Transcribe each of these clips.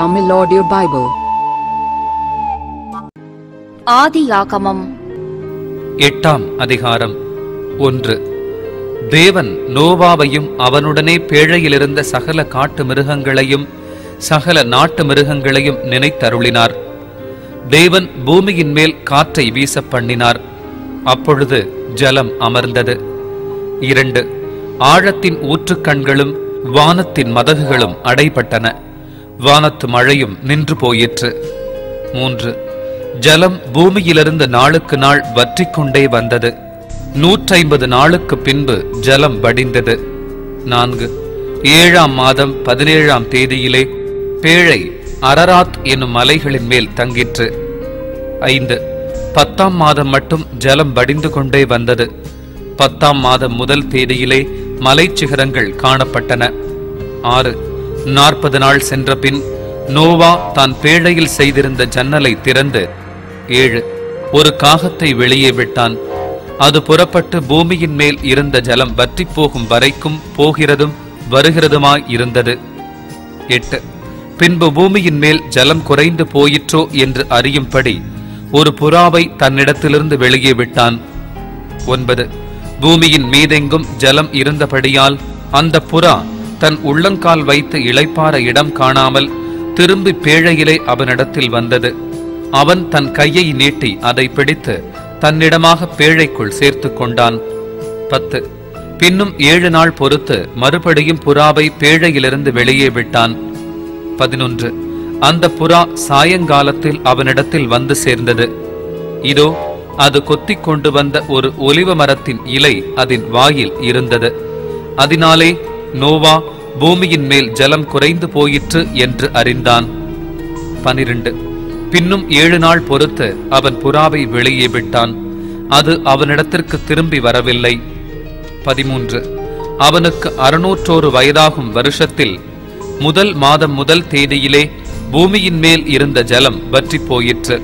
Tamil Audio Bible. ஆதியாகமம் எட்டாம் அதிகாரம் ஒன்று தேவன் நோவாவையும் அவனுடனே பேழையிலிருந்த சகல காட்டு மிருகங்களையும் சகல நாட்டு மிருகங்களையும் நினைத்தருளினார் தேவன் பூமியின் மேல் காற்றை வீச பண்ணினார் அப்பொழுது ஜலம் அமர்ந்தது இரண்டு ஆழத்தின் ஊற்றுக்கண்களும் வானத்தின் மதகுகளும் அடைபட்டன வானத்து மழையும் நின்று போயிற்று மூன்று ஜலம் பூமியிலிருந்து நாளுக்கு நாள் வற்றிக் கொண்டே வந்தது நூற்றைம்பது நாளுக்கு பின்பு ஜலம் வடிந்தது நான்கு ஏழாம் மாதம் பதினேழாம் தேதியிலே பேழை அரராத் என்னும் மலைகளின் மேல் தங்கிற்று ஐந்து பத்தாம் மாதம் மட்டும் ஜலம் வடிந்து கொண்டே வந்தது பத்தாம் மாதம் முதல் தேதியிலே மலைச்சிகரங்கள் காணப்பட்டன ஆறு நாற்பது நாள் சென்ற பின் நோவா தான் பேழையில் செய்திருந்த ஜன்னலை திறந்து ஏழு ஒரு காகத்தை வெளியே விட்டான் அது புறப்பட்டு பூமியின் மேல் இருந்த ஜலம் வற்றிப் போகும் வரைக்கும் போகிறதும் வருகிறதுமாய் இருந்தது எட்டு பின்பு பூமியின் மேல் ஜலம் குறைந்து போயிற்றோ என்று அறியும்படி ஒரு புறாவை தன்னிடத்திலிருந்து வெளியே விட்டான் ஒன்பது பூமியின் மீதெங்கும் ஜலம் இருந்தபடியால் அந்த புறா தன் உள்ளங்கால் வைத்து இளைப்பாற இடம் காணாமல் திரும்பி பேழையிலே அவனிடத்தில் வந்தது அவன் தன் கையை நீட்டி அதை பிடித்து தன்னிடமாக பேழைக்குள் சேர்த்துக் கொண்டான் பத்து பின்னும் ஏழு நாள் பொறுத்து மறுபடியும் புறாவை பேழையிலிருந்து வெளியே விட்டான் பதினொன்று அந்த புறா சாயங்காலத்தில் அவனிடத்தில் வந்து சேர்ந்தது இதோ அது கொத்திக் கொண்டு வந்த ஒரு ஒலிவ மரத்தின் இலை அதன் வாயில் இருந்தது அதனாலே நோவா பூமியின் மேல் ஜலம் குறைந்து போயிற்று என்று அறிந்தான் பனிரெண்டு பின்னும் ஏழு நாள் பொறுத்து அவன் புறாவை வெளியே விட்டான் அது அவனிடத்திற்கு திரும்பி வரவில்லை பதிமூன்று அவனுக்கு அறுநூற்றோரு வயதாகும் வருஷத்தில் முதல் மாதம் முதல் தேதியிலே பூமியின் மேல் இருந்த ஜலம் வற்றி போயிற்று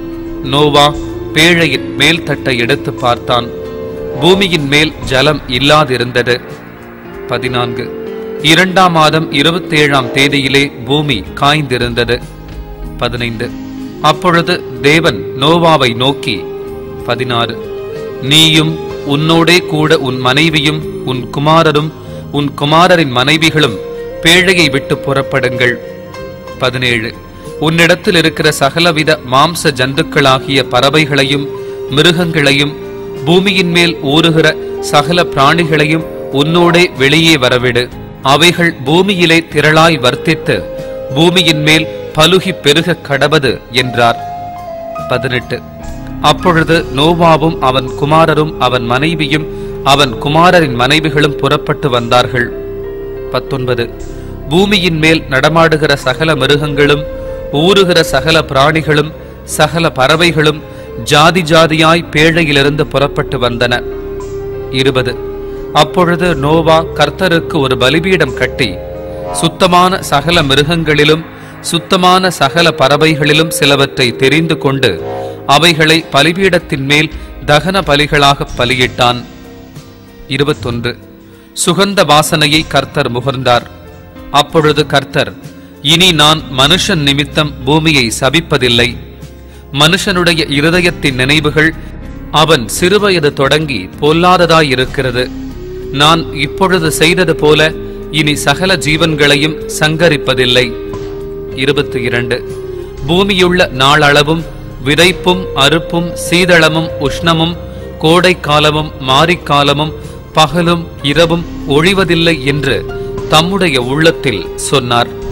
நோவா பேழையின் மேல் தட்டை எடுத்து பார்த்தான் பூமியின் மேல் ஜலம் இல்லாதிருந்தது பதினான்கு இரண்டாம் மாதம் இருபத்தேழாம் தேதியிலே பூமி காய்ந்திருந்தது பதினைந்து அப்பொழுது தேவன் நோவாவை நோக்கி பதினாறு நீயும் உன்னோடே கூட உன் மனைவியும் உன் குமாரரும் உன் குமாரரின் மனைவிகளும் பேழையை விட்டு புறப்படுங்கள் பதினேழு உன்னிடத்தில் இருக்கிற சகலவித மாம்ச ஜந்துக்களாகிய பறவைகளையும் மிருகங்களையும் பூமியின் மேல் ஊறுகிற சகல பிராணிகளையும் உன்னோடே வெளியே வரவிடு அவைகள் பூமியிலே திரளாய் வர்த்தித்து பூமியின் மேல் பலுகி பெருக கடவது என்றார் பதினெட்டு அப்பொழுது நோவாவும் அவன் குமாரரும் அவன் மனைவியும் அவன் குமாரரின் மனைவிகளும் புறப்பட்டு வந்தார்கள் பத்தொன்பது பூமியின் மேல் நடமாடுகிற சகல மிருகங்களும் ஊறுகிற சகல பிராணிகளும் சகல பறவைகளும் ஜாதி ஜாதியாய் பேழையிலிருந்து புறப்பட்டு வந்தன இருபது அப்பொழுது நோவா கர்த்தருக்கு ஒரு பலிபீடம் கட்டி சுத்தமான சகல மிருகங்களிலும் சுத்தமான சகல பறவைகளிலும் சிலவற்றை தெரிந்து கொண்டு அவைகளை பலிபீடத்தின் மேல் தகன பலிகளாக பலியிட்டான் இருபத்தொன்று சுகந்த வாசனையை கர்த்தர் முகர்ந்தார் அப்பொழுது கர்த்தர் இனி நான் மனுஷன் நிமித்தம் பூமியை சபிப்பதில்லை மனுஷனுடைய இருதயத்தின் நினைவுகள் அவன் சிறுவயது தொடங்கி பொல்லாததாயிருக்கிறது நான் இப்பொழுது செய்தது போல இனி சகல ஜீவன்களையும் சங்கரிப்பதில்லை இருபத்தி இரண்டு பூமியுள்ள நாளளவும் விதைப்பும் அறுப்பும் சீதளமும் உஷ்ணமும் கோடை காலமும் மாரிக்காலமும் பகலும் இரவும் ஒழிவதில்லை என்று தம்முடைய உள்ளத்தில் சொன்னார்